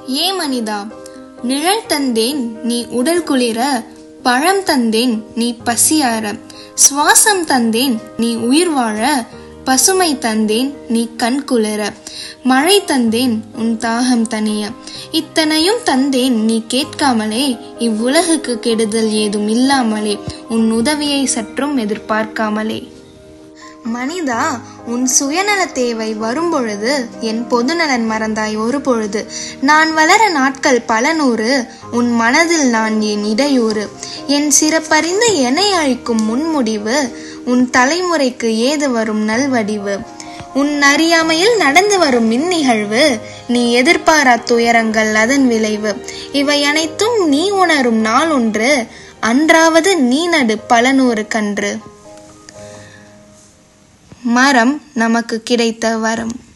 ஏ மனிதா நிழல் தந்தேன் நீ உடல் குளிர பழம் தந்தேன் நீ பசியார சுவாசம் தந்தேன் நீ உயிர் வாழ பசுமை தந்தேன் நீ கண் குளிர மழை தந்தேன் உன் தாகம் தனிய இத்தனையும் தந்தேன் நீ கேட்காமலே இவ்வுலகுக்கு கெடுதல் ஏதும் இல்லாமலே உன் உதவியை சற்றும் எதிர்பார்க்காமலே மனிதா உன் சுயநல தேவை வரும்பொழுது என் பொதுநலன் மறந்தாய் ஒரு பொழுது நான் வளர நாட்கள் பல நூறு உன் மனதில் நான் என் இடையூறு என் சிறப்பறிந்து என்னை அழிக்கும் முன்முடிவு உன் தலைமுறைக்கு ஏது வரும் நல்வடிவு உன் அறியாமையில் நடந்து வரும் இந்நிகழ்வு நீ எதிர்பாரா துயரங்கள் அதன் விளைவு இவை அனைத்தும் நீ உணரும் நாள் ஒன்று அன்றாவது நீ நடு பல நூறு கன்று மரம் நமக்கு கிடைத்த வரம்